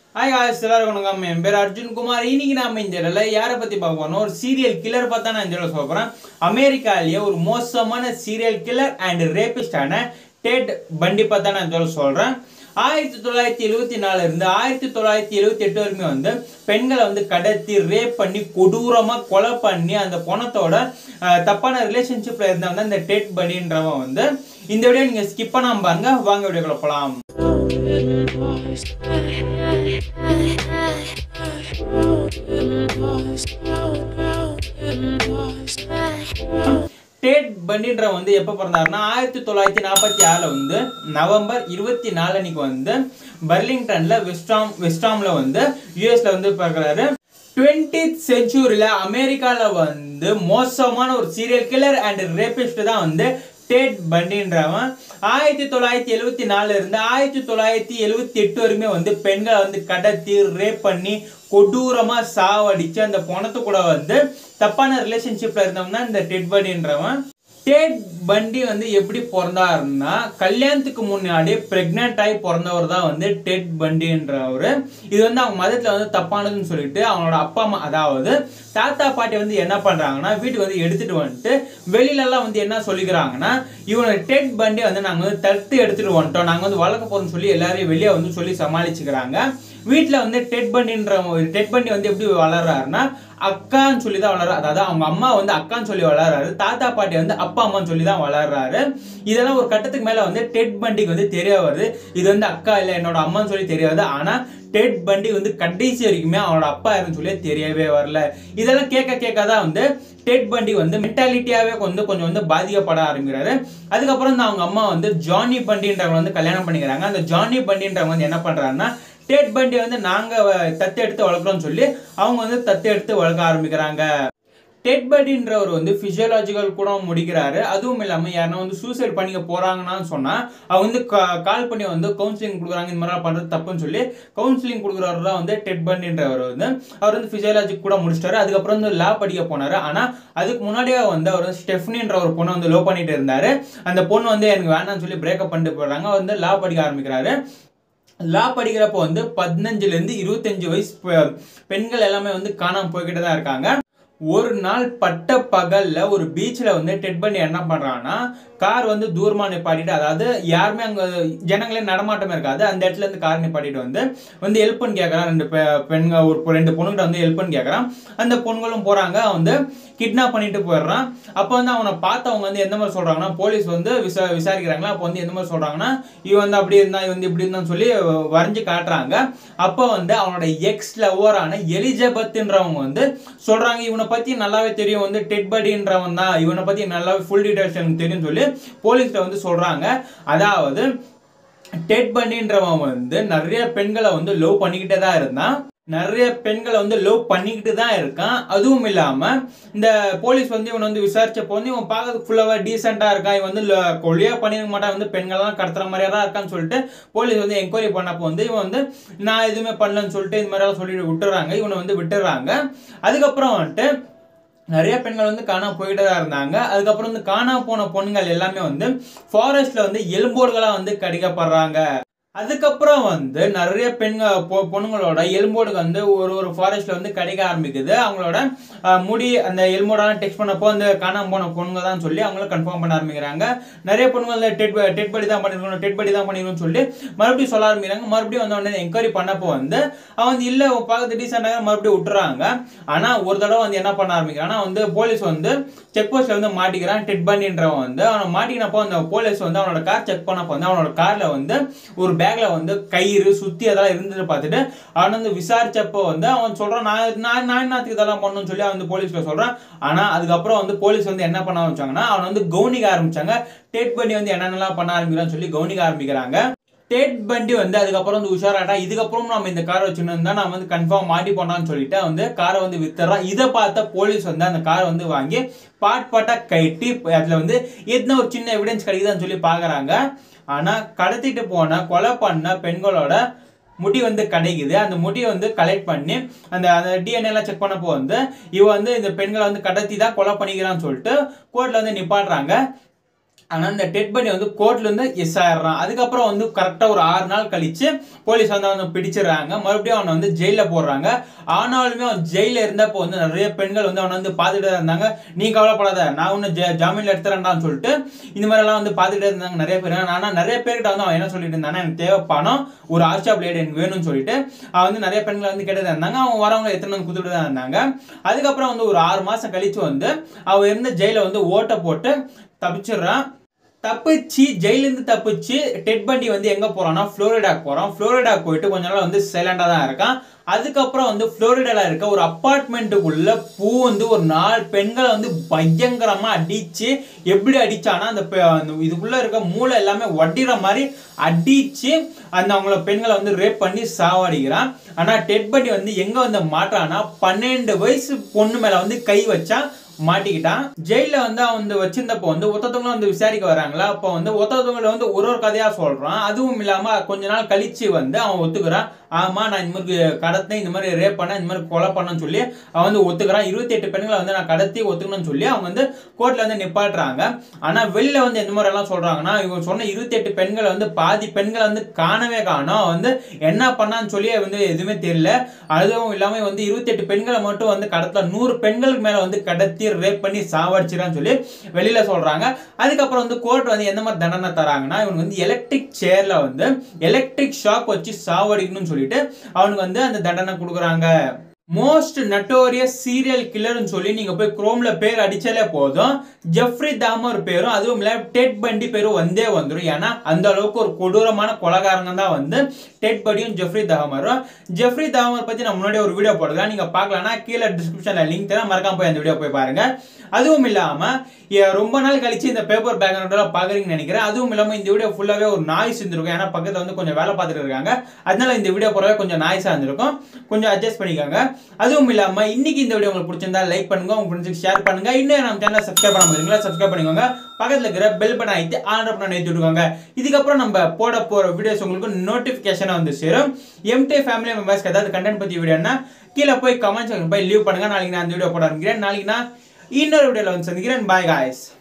hi guys எல்லாரும் வணக்கம் என் பேர் அர்ஜுன் குமார் இன்னைக்கு நாம இந்த இடத்துல யாரை பத்தி பார்க்க போறோம் ஒரு சீரியல் கில்லர் பார்த்தா நான் இந்த இடத்துல சொல்ல போறேன் அமெரிக்காலேயே ஒரு மோசமான சீரியல் கில்லர் அண்ட் ரேபிஸ்டான டேட் பண்டி பார்த்தா நான் இந்த இடத்துல சொல்றேன் ஆயிரத்தி தொள்ளாயிரத்தி எழுவத்தி நாலுல இருந்து ஆயிரத்தி தொள்ளாயிரத்தி எழுவத்தி எட்டு வரைக்கும் வந்து பெண்களை வந்து கடத்தி ரேப் பண்ணி கொடூரமா கொலை பண்ணி அந்த பணத்தோட அஹ், தப்பான ரிலேஷன்ஷிப்ல இருந்தவங்க இந்த டேட் பண்டின்றவன் வந்து இந்த வீடியோ நீங்க ஸ்கிப் பண்ணாம பாருங்க வாங்க வீடியோக்குள்ள போலாம் டேட் பண்டின்ற வந்து எப்போ பிறந்தாருன்னா ஆயிரத்தி தொள்ளாயிரத்தி நாற்பத்தி ஆறில் வந்து நவம்பர் இருபத்தி நாலு அன்னைக்கு வந்து பர்லிங்டன்ல வெஸ்டாம் வெஸ்டாம்ல வந்து யூஎஸ்ல வந்து பிறக்கிறாரு டுவெண்ட்டி செஞ்சுரியில் அமெரிக்காவில் வந்து மோசமான ஒரு சீரியல் கில்லர் அண்ட் ரேபிஸ்ட் தான் வந்து டேட் பண்டின்றவன் ஆயிரத்தி தொள்ளாயிரத்தி எழுவத்தி நாலுல இருந்து ஆயிரத்தி தொள்ளாயிரத்தி எழுவத்தி எட்டு வரைக்குமே வந்து பெண்களை வந்து கடத்தி ரேப் பண்ணி கொடூரமா சாவடிச்சு அந்த பணத்து கூட வந்து தப்பான ரிலேஷன்ஷிப்ல இருந்தவன் தான் இந்த டெட் பண்டின்றவன் டேட் பண்டி வந்து எப்படி பிறந்தாருன்னா கல்யாணத்துக்கு முன்னாடி பிரெக்னென்ட் ஆகி பிறந்தவர் தான் வந்து டெட் பண்டின்றவர் இது வந்து அவங்க மதத்துல வந்து தப்பானதுன்னு சொல்லிட்டு அவங்களோட அப்பா அம்மா அதாவது தாத்தா பாட்டி வந்து என்ன பண்றாங்கன்னா வீட்டுக்கு வந்து எடுத்துட்டு வந்துட்டு வெளியில எல்லாம் வந்து என்ன சொல்லிக்கிறாங்கன்னா இவனை டெட் பண்டி வந்து நாங்க வந்து தடுத்து எடுத்துட்டு வந்துட்டோம் நாங்க வந்து வளர்க்க போறோம்னு சொல்லி எல்லாரையும் வெளியே வந்து சொல்லி சமாளிச்சுக்கிறாங்க வீட்டில் வந்து டெட் பண்டின்ற டெட் பண்டி வந்து எப்படி வளர்றாருன்னா அக்கான்னு சொல்லி தான் வளர்றாரு அதாவது அவங்க அம்மா வந்து அக்கான்னு சொல்லி வளர்றாரு தாத்தா பாட்டி வந்து அப்பா அம்மான்னு சொல்லி தான் வளர்றாரு இதெல்லாம் ஒரு கட்டத்துக்கு மேல வந்து டெட் பண்டிக்கு வந்து தெரிய வருது இது வந்து அக்கா இல்லை என்னோட அம்மான்னு சொல்லி தெரிய வருது ஆனா டெட் பண்டி வந்து கடைசி வரைக்குமே அவனோட அப்பா யாருன்னு சொல்லி தெரியவே வரல இதெல்லாம் கேட்க கேட்க தான் வந்து டெட் பண்டி வந்து மென்டாலிட்டியாவே வந்து கொஞ்சம் வந்து பாதிக்கப்பட ஆரம்பிக்கிறாரு அதுக்கப்புறம் தான் அவங்க அம்மா வந்து ஜானி பண்டின்றவங்க வந்து கல்யாணம் பண்ணிக்கிறாங்க அந்த ஜானி பண்டின்றவங்க வந்து என்ன பண்றாருன்னா டேட் பண்டி வந்து நாங்க வ- தத்து எடுத்து வளர்க்குறோம்னு சொல்லி அவங்க வந்து தத்து எடுத்து வளர்க்க ஆரம்பிக்கிறாங்க டெட் பட்டின்றவர் வந்து பிசியோலாஜிக்கல் கூட முடிக்கிறாரு அதுவும் இல்லாம யாருன்னா வந்து சூசைட் பண்ணிக்க போறாங்கன்னு சொன்னா அவங்க வந்து கால் பண்ணி வந்து கவுன்சிலிங் கொடுக்குறாங்க இந்த மாதிரிலாம் பண்றது தப்புன்னு சொல்லி கவுன்சிலிங் கொடுக்குறவர் தான் வந்து டெட் பண்டின்றவர் வந்து அவர் வந்து பிசியோலாஜி கூட முடிச்சிட்டாரு அதுக்கப்புறம் வந்து லா படிக்க போனாரு ஆனா அதுக்கு முன்னாடியே வந்து அவர் வந்து ஸ்டெஃப்னின்ற ஒரு பொண்ணை வந்து லோ பண்ணிட்டு இருந்தாரு அந்த பொண்ணு வந்து எனக்கு வேணாம்னு சொல்லி பிரேக்கப் பண்ணிட்டு போடுறாங்க அவர் வந்து லா படிக்க ஆரம்பிக்கிறாரு லா படிக்கிறப்போ வந்து பதினஞ்சுல இருந்து இருபத்தஞ்சு வயசு பெ- பெண்கள் எல்லாமே வந்து காணாம போய்கிட்டு தான் இருக்காங்க ஒரு நாள் பட்ட பகல்ல ஒரு பீச்ல வந்து டெட் பண்ணி என்ன பண்றான்னா கார் வந்து தூரமா நிப்பாட்டிட்டு அதாவது யாருமே அங்க ஜனங்களே நடமாட்டம் இருக்காது அந்த இடத்துல இருந்து கார் நிப்பாட்டிட்டு வந்து வந்து ஹெல்ப் பண்ணி கேட்கறான் ரெண்டு பெ- பெண்கள் ஒரு பொ- ரெண்டு பொண்ணுகிட்ட வந்து ஹெல்ப் பண்ணி கேட்கறான் அந்த பொண்களும் போறாங்க அவன் வந்து கிட்னாப் பண்ணிட்டு போயிடுறான் அப்போ வந்து அவனை பார்த்தவங்க வந்து எந்த மாதிரி சொல்றாங்கன்னா போலீஸ் வந்து விசா விசாரிக்கிறாங்களா அப்போ வந்து எந்த மாதிரி சொல்றாங்கன்னா இவன் வந்து அப்படி இருந்தா இவன் வந்து இப்படி இருந்தான்னு சொல்லி வரைஞ்சு காட்டுறாங்க அப்போ வந்து அவனோட எக்ஸ் லவ்வரான எலிஜபெத்ன்றவங்க வந்து சொல்றாங்க இவனை பத்தி நல்லாவே தெரியும் வந்து டெட் பட்டின்றவன் தான் இவனை பத்தி நல்லாவே ஃபுல் டீடைல்ஸ் எனக்கு தெரியும் சொல்லி போலீஸ்ல வந்து சொல்றாங்க அதாவது டெட் பண்டின்றவன் வந்து நிறைய பெண்களை வந்து லவ் பண்ணிக்கிட்டே தான் இருந்தான் நிறைய பெண்களை வந்து லவ் பண்ணிக்கிட்டு தான் இருக்கான் அதுவும் இல்லாம இந்த போலீஸ் வந்து இவன் வந்து விசாரிச்சப்போ வந்து இவன் பார்க்கறதுக்கு ஃபுல்லாவே டீசெண்டா இருக்கான் இவன் வந்து ல- கொலையே பண்ணிருக்க மாட்டான் வந்து பெண்கள்லாம் கடத்துற மாதிரியா தான் இருக்கான்னு சொல்லிட்டு போலீஸ் வந்து என்கொயரி பண்ணப்போ வந்து இவன் வந்து நான் எதுவுமே பண்ணலன்னு சொல்லிட்டு இந்த மாதிரிலாம் சொல்லிட்டு விட்டுறாங்க இவனை வந்து விட்டுறாங்க அதுக்கப்புறம் வந்துட்டு நிறைய பெண்கள் வந்து காணாம போயிட்டு தான் இருந்தாங்க அதுக்கப்புறம் வந்து காணாம போன பொண்ணுங்கள் எல்லாமே வந்து ஃபாரஸ்ட்ல வந்து எலும்போடுகளா வந்து கடிக்கப்படுறாங்க அதுக்கப்புறம் வந்து நிறைய பெண்கள் பொ- பொண்ணுங்களோட எலும்போடு வந்து ஒரு ஒரு ஃபாரஸ்ட்ல வந்து கிடைக்க ஆரம்பிக்குது அவங்களோட அஹ், முடி அந்த எலும்போடெல்லாம் டெக்ஸ்ட் பண்ணப்போ அந்த காணாம போன பொண்ணுங்க தான் சொல்லி அவங்களும் கன்ஃபார்ம் பண்ண ஆரம்பிக்கிறாங்க நிறைய பொண்ணுங்கள் டெட் டெட் படி தான் பண்ணிருக்கணும் டெட் படி தான் பண்ணிருக்கணும்னு சொல்லி மறுபடியும் சொல்ல ஆரம்பிக்கிறாங்க மறுபடியும் வந்து உடனே என்கொயரி பண்ணப்போ வந்து அவன் வந்து இல்ல பார்க்கறது டீசெண்டாக மறுபடியும் விட்டுறாங்க ஆனா ஒரு தடவை வந்து என்ன பண்ண ஆரம்பிக்கிறான்னா வந்து போலீஸ் வந்து செக் போஸ்ட்ல வந்து மாட்டிக்கிறான் டெட் பண்ணின்றவன் வந்து அவனை மாட்டிக்கினப்போ அந்த போலீஸ் வந்து அவனோட கார் செக் பண்ணப்போ வந்து அவனோட கார்ல வந்து ஒரு பேக்ல வந்து கயிறு சுத்தி அதெல்லாம் இருந்தது பார்த்துட்டு அவன் வந்து விசாரிச்சப்போ வந்து அவன் சொல்றான் நான் நான் நான் என்னத்துக்கு இதெல்லாம் பண்ணணும்னு சொல்லி அவன் வந்து போலீஸ்ல சொல்றான் ஆனா அதுக்கப்புறம் வந்து போலீஸ் வந்து என்ன பண்ண ஆரம்பிச்சாங்கன்னா அவனை வந்து கவனிக்க ஆரம்பிச்சாங்க டேட் பண்ணி வந்து என்னென்னலாம் பண்ண ஆரம்பிக்கிறான்னு சொல்லி கவனிக்க ஆரம்பிக்கிறாங்க டேட் பண்டி வந்து அதுக்கப்புறம் வந்து உஷாராட்டா இதுக்கப்புறம் நம்ம இந்த காரை வச்சுருந்தா நான் வந்து கன்ஃபார்ம் மாட்டி போனான்னு சொல்லிட்டு வந்து காரை வந்து வித்துறான் இதை பார்த்த போலீஸ் வந்து அந்த காரை வந்து வாங்கி பாட் பாட்டா கட்டி அதுல வந்து எத்தனை ஒரு சின்ன எவிடன்ஸ் கிடைக்குதான்னு சொல்லி பாக்குறாங்க ஆனா கடத்திட்டு போன கொலை பண்ண பெண்களோட முடி வந்து கிடைக்குது அந்த முடியை வந்து கலெக்ட் பண்ணி அந்த அந்த டிஎன்ஏ எல்லாம் செக் பண்ணப்போ வந்து இவ வந்து இந்த பெண்களை வந்து கடத்தி தான் கொலை பண்ணிக்கிறான்னு சொல்லிட்டு கோர்ட்ல வந்து நிப்பாட்டுறாங்க ஆனால் இந்த டெட் பண்ணி வந்து கோர்ட்லேருந்து எஸ் ஆயிடுறான் அதுக்கப்புறம் வந்து கரெக்டாக ஒரு ஆறு நாள் கழிச்சு போலீஸ் வந்து அவனை பிடிச்சிடுறாங்க மறுபடியும் அவனை வந்து ஜெயிலில் போடுறாங்க ஆனாலுமே அவன் ஜெயிலில் இருந்தப்போ வந்து நிறைய பெண்கள் வந்து அவனை வந்து பார்த்துட்டு தான் இருந்தாங்க நீ கவலைப்படாத நான் ஒன்று ஜ ஜாமீனில் எடுத்துறேன்டான்னு சொல்லிட்டு இந்த மாதிரிலாம் வந்து பார்த்துட்டு இருந்தாங்க நிறைய பேர் ஆனால் நிறைய பேர்கிட்ட வந்து அவன் என்ன சொல்லிட்டு இருந்தானா எனக்கு தேவை பணம் ஒரு ஆர்ஷா பிளேட் எனக்கு வேணும்னு சொல்லிட்டு அவன் வந்து நிறைய பெண்களை வந்து கேட்டு தான் இருந்தாங்க அவங்க வரவங்க எத்தனை வந்து கொடுத்துட்டு தான் இருந்தாங்க அதுக்கப்புறம் வந்து ஒரு ஆறு மாதம் கழிச்சு வந்து அவன் இருந்த ஜெயிலை வந்து ஓட்டை போட்டு தப்பிச்சிடுறான் தப்பிச்சு ஜெயிலிருந்து தப்பிச்சு டெட் பண்டி வந்து எங்க போறான்னா ஃப்ளோரிடாக்கு போறான் ஃப்ளோரிடா போயிட்டு கொஞ்ச நாள் வந்து சைலண்டா தான் இருக்கான் அதுக்கப்புறம் வந்து ஃப்ளோரிடால இருக்க ஒரு அப்பார்ட்மெண்ட்டுக்குள்ள பூ வந்து ஒரு நாலு பெண்களை வந்து பயங்கரமா அடிச்சு எப்படி அடிச்சானா அந்த பெ- அந்த இதுக்குள்ள இருக்க மூளை எல்லாமே வட்டிற மாதிரி அடிச்சு அந்த அவங்கள பெண்களை வந்து ரேப் பண்ணி சாவடிக்கிறான் ஆனா டெட் பண்டி வந்து எங்க வந்து மாட்டானா பன்னெண்டு வயசு பொண்ணு மேல வந்து கை வச்சா மாட்டிக்கிட்டான் ஜெயில வந்து அவன் வந்து வச்சிருந்தப்போ வந்து ஒருத்தவங்களும் வந்து விசாரிக்க வராங்களா அப்போ வந்து ஒருத்தவங்களை வந்து ஒரு ஒரு கதையா சொல்றான் அதுவும் இல்லாம கொஞ்ச நாள் கழிச்சு வந்து அவன் ஒத்துக்கிறான் ஆமா நான் இந்த மாதிரி கடத்தினேன் இந்த மாதிரி ரேப் பண்ணேன் இந்த மாதிரி கொலை பண்ணேன்னு சொல்லி அவன் வந்து ஒத்துக்கிறான் இருபத்தி எட்டு பெண்களை வந்து நான் கடத்தி ஒத்துக்கணும்னு சொல்லி அவங்க வந்து கோர்ட்ல வந்து நிப்பாட்டுறாங்க ஆனா வெளில வந்து எந்த மாதிரி எல்லாம் சொல்றாங்கன்னா இவங்க சொன்ன இருபத்தி எட்டு பெண்களை வந்து பாதி பெண்களை வந்து காணவே காணோம் வந்து என்ன பண்ணான்னு சொல்லி வந்து எதுவுமே தெரியல அதுவும் இல்லாம வந்து இருபத்தி எட்டு பெண்களை மட்டும் வந்து கடத்தல நூறு பெண்களுக்கு மேல வந்து கடத்தி ரேப் பண்ணி சாவடிச்சிடான்னு சொல்லி வெளியில சொல்றாங்க அதுக்கப்புறம் வந்து கோர்ட் வந்து எந்த மாதிரி தண்டனை தராங்கன்னா இவனுக்கு வந்து எலக்ட்ரிக் சேர்ல வந்து எலக்ட்ரிக் ஷாக் வச்சு சாவடிக்கணும்னு சொல்லிட்டு அவனுக்கு வந்து அந்த தண்டனை கொடுக்குறாங்க மோஸ்ட் நட்டோரியஸ் சீரியல் கில்லர்னு சொல்லி நீங்க போய் குரோம்ல பேர் அடிச்சாலே போதும் ஜெஃப்ரி தாமர் பேரும் அதுவும் இல்ல டெட் பண்டி பேரும் வந்தே வந்துடும் ஏன்னா அந்த அளவுக்கு ஒரு கொடூரமான கொலகாரங்க தான் வந்து டெட் பண்டியும் ஜெஃப்ரி தாமரும் ஜெஃப்ரி தாமர் பத்தி நான் முன்னாடி ஒரு வீடியோ போடுறேன் நீங்க பார்க்கலன்னா கீழே டிஸ்கிரிப்ஷன்ல லிங்க் தரேன் மறக்காம போய் அந்த வீடியோ போய் பாருங்க அதுவும் இல்லாம எ- ரொம்ப நாள் கழிச்சு இந்த பேப்பர் பேக்ரவுண்ட்லாம் பாக்குறீங்கன்னு நினைக்கிறேன் அதுவும் இல்லாம இந்த வீடியோ ஃபுல்லாவே ஒரு நாய்ஸ் இருந்திருக்கும் ஏன்னா பக்கத்துல வந்து கொஞ்சம் வேலை பார்த்துட்டு இருக்காங்க அதனால இந்த வீடியோ போறவே கொஞ்சம் நாய்ஸா இருந்திருக்கும் கொஞ்சம் அட்ஜஸ்ட் பண்ணிக்கோங்க அதுவும் இல்லாம இன்னைக்கு இந்த வீடியோ உங்களுக்கு பிடிச்சிருந்தா லைக் பண்ணுங்க உங்க ஃப்ரெண்ட்ஸுக்கு ஷேர் பண்ணுங்க இன்னும் நம்ம சேனலை சப்ஸ்கிரைப் பண்ணாம இருக்கீங்களா சப்ஸ்கிரைப் பண்ணிக்கோங்க பக்கத்துல இருக்கிற பெல் பட்டன் ஐத்து ஆன் பண்ண நிறுத்தி விட்டுக்கோங்க இதுக்கப்புறம் நம்ம போட போற வீடியோஸ் உங்களுக்கு நோட்டிபிகேஷனா வந்து சேரும் எம்டி ஃபேமிலி மெம்பர்ஸ்க்கு ஏதாவது கண்டென்ட் பத்தி வீடியோனா கீழே போய் கமெண்ட்ஸ் போய் லீவ் பண்ணுங்க நாளைக்கு நான் அந்த வீடியோ போட ஆரம்பிக்கிறேன் நாளைக்கு நான் இன்னொரு வீடியோல வந்து சந்திக்கிறேன் பாய் காய்ஸ்